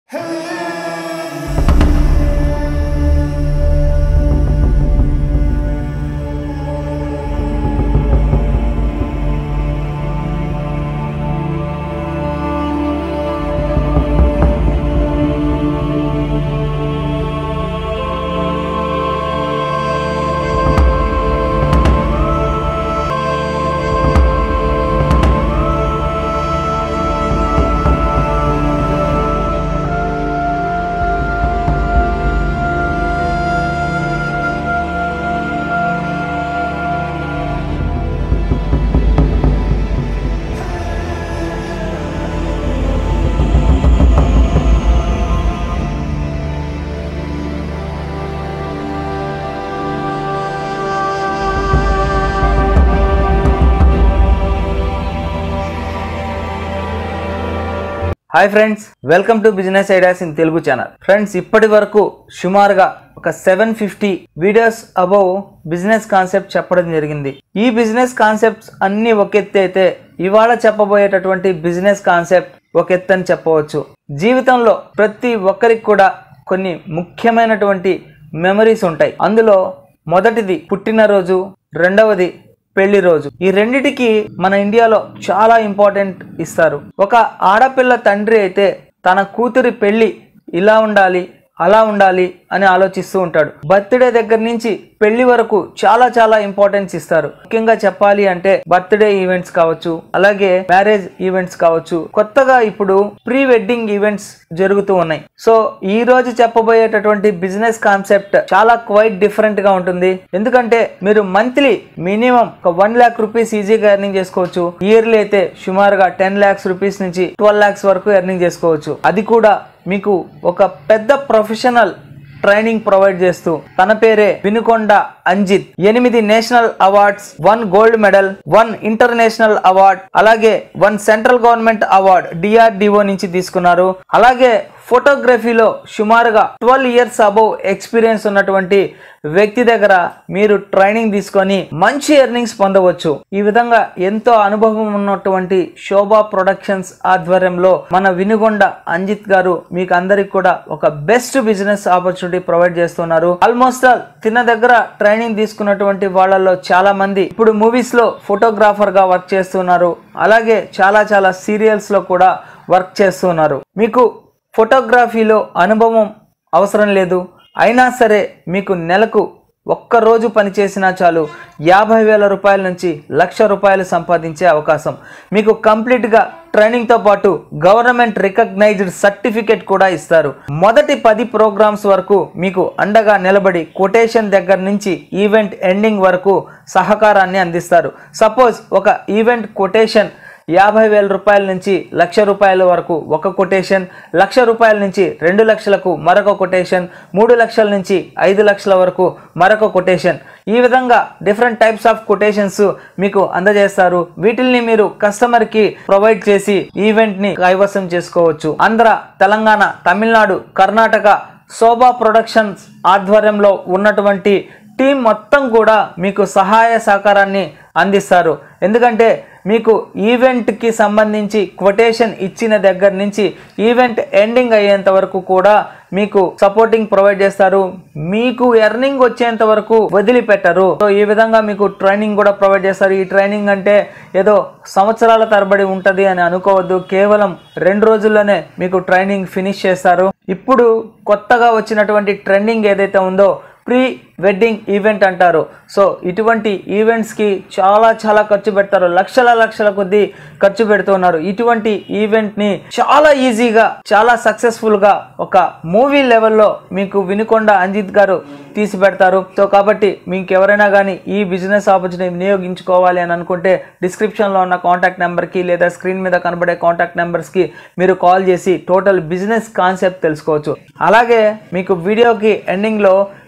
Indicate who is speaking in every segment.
Speaker 1: hi friends welcome to business ideas in Telugu channel friends ఇప్పటి వరకు సుమారుగా ఒక seven fifty videos above business concept చెప్పడం జరిగింది ఈ బిజినెస్ కాన్సెప్ట్స్ అన్ని ఒక ఎత్తు అయితే ఇవాళ చెప్పబోయేటటువంటి బిజినెస్ కాన్సెప్ట్ ఒక ఎత్తు అని చెప్పవచ్చు జీవితంలో ప్రతి ఒక్కరికి కూడా కొన్ని ముఖ్యమైనటువంటి మెమరీస్ ఉంటాయి అందులో మొదటిది పుట్టినరోజు రెండవది పెళ్లి రోజు ఈ రెండిటికి మన ఇండియాలో చాలా ఇంపార్టెంట్ ఇస్తారు ఒక ఆడపిల్ల తండ్రి అయితే తన కూతురి పెళ్లి ఇలా ఉండాలి అలా ఉండాలి అని ఆలోచిస్తూ ఉంటాడు బర్త్డే దగ్గర నుంచి పెళ్లి వరకు చాలా చాలా ఇంపార్టెన్స్ ఇస్తారు ముఖ్యంగా చెప్పాలి అంటే బర్త్డే ఈవెంట్స్ కావచ్చు అలాగే మ్యారేజ్ ఈవెంట్స్ కావచ్చు కొత్తగా ఇప్పుడు ప్రీ వెడ్డింగ్ ఈవెంట్స్ జరుగుతూ ఉన్నాయి సో ఈ రోజు చెప్పబోయేటటువంటి బిజినెస్ కాన్సెప్ట్ చాలా క్వైట్ డిఫరెంట్ గా ఉంటుంది ఎందుకంటే మీరు మంత్లీ మినిమం ఒక వన్ ల్యాక్ రూపీస్ ఈజీగా ఎర్నింగ్ చేసుకోవచ్చు ఇయర్లీ అయితే సుమారుగా టెన్ ల్యాక్స్ రూపీస్ నుంచి ట్వెల్వ్ ల్యాక్స్ వరకు ఎర్నింగ్ చేసుకోవచ్చు అది కూడా మీకు ఒక పెద్ద ప్రొఫెషనల్ ట్రైనింగ్ ప్రొవైడ్ చేస్తూ తన పేరే వినుకొండ అంజిత్ ఎనిమిది national awards one gold medal one international award అలాగే one central government award DRDO నుంచి తీసుకున్నారు అలాగే ఫోటోగ్రఫీలో సుమారుగా ట్వెల్వ్ ఇయర్స్ అబౌవ్ ఎక్స్పీరియన్స్ ఉన్నటువంటి వ్యక్తి దగ్గర మీరు ట్రైనింగ్ తీసుకొని మంచి ఎర్నింగ్స్ పొందవచ్చు ఈ విధంగా ఎంతో అనుభవం ఉన్నటువంటి శోభా ప్రొడక్షన్స్ ఆధ్వర్యంలో మన వినుగొండ అంజిత్ గారు మీకు అందరికి కూడా ఒక బెస్ట్ బిజినెస్ ఆపర్చునిటీ ప్రొవైడ్ చేస్తున్నారు ఆల్మోస్ట్ ఆల్ తిన్న దగ్గర ట్రైనింగ్ తీసుకున్నటువంటి వాళ్ళలో చాలా మంది ఇప్పుడు మూవీస్ లో ఫోటోగ్రాఫర్ గా వర్క్ చేస్తున్నారు అలాగే చాలా చాలా సీరియల్స్ లో కూడా వర్క్ చేస్తున్నారు మీకు ఫోటోగ్రఫీలో అనుభవం అవసరం లేదు అయినా సరే మీకు నెలకు ఒక్క రోజు పనిచేసినా చాలు యాభై వేల రూపాయల నుంచి లక్ష రూపాయలు సంపాదించే అవకాశం మీకు కంప్లీట్గా ట్రైనింగ్తో పాటు గవర్నమెంట్ రికగ్నైజ్డ్ సర్టిఫికేట్ కూడా ఇస్తారు మొదటి పది ప్రోగ్రామ్స్ వరకు మీకు అండగా నిలబడి కొటేషన్ దగ్గర నుంచి ఈవెంట్ ఎండింగ్ వరకు సహకారాన్ని అందిస్తారు సపోజ్ ఒక ఈవెంట్ కొటేషన్ యాభై వేల రూపాయల నుంచి లక్ష రూపాయల వరకు ఒక కొటేషన్ లక్ష రూపాయల నుంచి రెండు లక్షలకు మరొక కొటేషన్ మూడు లక్షల నుంచి ఐదు లక్షల వరకు మరొక కొటేషన్ ఈ విధంగా డిఫరెంట్ టైప్స్ ఆఫ్ కొటేషన్స్ మీకు అందజేస్తారు వీటిల్ని మీరు కస్టమర్కి ప్రొవైడ్ చేసి ఈవెంట్ని కైవసం చేసుకోవచ్చు ఆంధ్ర తెలంగాణ తమిళనాడు కర్ణాటక శోభా ప్రొడక్షన్స్ ఆధ్వర్యంలో ఉన్నటువంటి టీం మొత్తం కూడా మీకు సహాయ సహకారాన్ని అందిస్తారు ఎందుకంటే మీకు ఈవెంట్కి సంబంధించి కొటేషన్ ఇచ్చిన దగ్గర నుంచి ఈవెంట్ ఎండింగ్ అయ్యేంత వరకు కూడా మీకు సపోర్టింగ్ ప్రొవైడ్ చేస్తారు మీకు ఎర్నింగ్ వచ్చేంత వరకు వదిలిపెట్టరు సో ఈ విధంగా మీకు ట్రైనింగ్ కూడా ప్రొవైడ్ చేస్తారు ఈ ట్రైనింగ్ అంటే ఏదో సంవత్సరాల తరబడి ఉంటుంది అని అనుకోవద్దు కేవలం రెండు రోజుల్లోనే మీకు ట్రైనింగ్ ఫినిష్ చేస్తారు ఇప్పుడు కొత్తగా వచ్చినటువంటి ట్రెండింగ్ ఏదైతే ఉందో ప్రీ వెడ్డింగ్ ఈవెంట్ అంటారు సో ఇటువంటి ఈవెంట్స్కి చాలా చాలా ఖర్చు పెడతారు లక్షల లక్షల కొద్దీ ఖర్చు పెడుతున్నారు ఇటువంటి ఈవెంట్ని చాలా ఈజీగా చాలా సక్సెస్ఫుల్గా ఒక మూవీ లెవెల్లో మీకు వినుకొండ అంజిత్ గారు తీసి పెడతారు సో కాబట్టి మీకు ఎవరైనా కానీ ఈ బిజినెస్ ఆపర్చునిటీ వినియోగించుకోవాలి అని అనుకుంటే డిస్క్రిప్షన్లో ఉన్న కాంటాక్ట్ నెంబర్కి లేదా స్క్రీన్ మీద కనబడే కాంటాక్ట్ నెంబర్స్కి మీరు కాల్ చేసి టోటల్ బిజినెస్ కాన్సెప్ట్ తెలుసుకోవచ్చు అలాగే మీకు వీడియోకి ఎండింగ్లో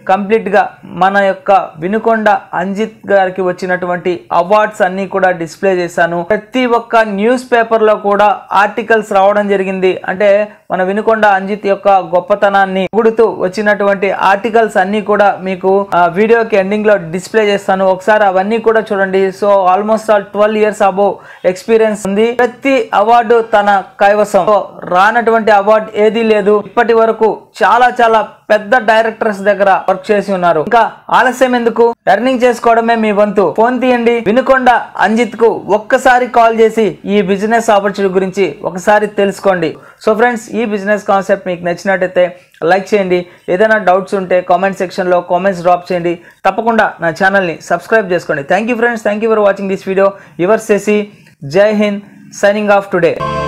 Speaker 1: కంప్లీట్ గా మన యొక్క వినుకొండ అంజిత్ గారికి వచ్చినటువంటి అవార్డ్స్ అన్ని కూడా డిస్ప్లే చేశాను ప్రతి ఒక్క న్యూస్ పేపర్ లో కూడా ఆర్టికల్స్ రావడం జరిగింది అంటే మన వినుకొండ అంజిత్ యొక్క గొప్పతనాన్ని పొగుడుతూ వచ్చినటువంటి ఆర్టికల్స్ అన్ని కూడా మీకు ఆ, వీడియోకి ఎండింగ్ లో డిస్ప్లే చేస్తాను ఒకసారి అవన్నీ కూడా చూడండి so almost all twelve years above experience ఉంది ప్రతి అవార్డు తన కైవసం సో, రానటువంటి అవార్డు ఏదీ లేదు ఇప్పటి వరకు చాలా చాలా పెద్ద డైరెక్టర్స్ దగ్గర వర్క్ చేసి ఉన్నారు ఇంకా ఆలస్యం ఎందుకు ఎర్నింగ్ చేసుకోవడమే మీ వంతు ఫోన్ తీయండి వినుకొండ అంజిత్ కు ఒక్కసారి కాల్ చేసి ఈ బిజినెస్ ఆపర్చునిటీ గురించి ఒకసారి తెలుసుకోండి సో ఫ్రెండ్స్ ఈ బిజినెస్ కాన్సెప్ట్ మీకు నచ్చినట్టయితే లైక్ చేయండి ఏదైనా డౌట్స్ ఉంటే కామెంట్ సెక్షన్లో కామెంట్స్ డ్రాప్ చేయండి తప్పకుండా నా ఛానల్ని సబ్స్క్రైబ్ చేసుకోండి thank you friends thank you for watching this video your సెసి Jai Hind signing off today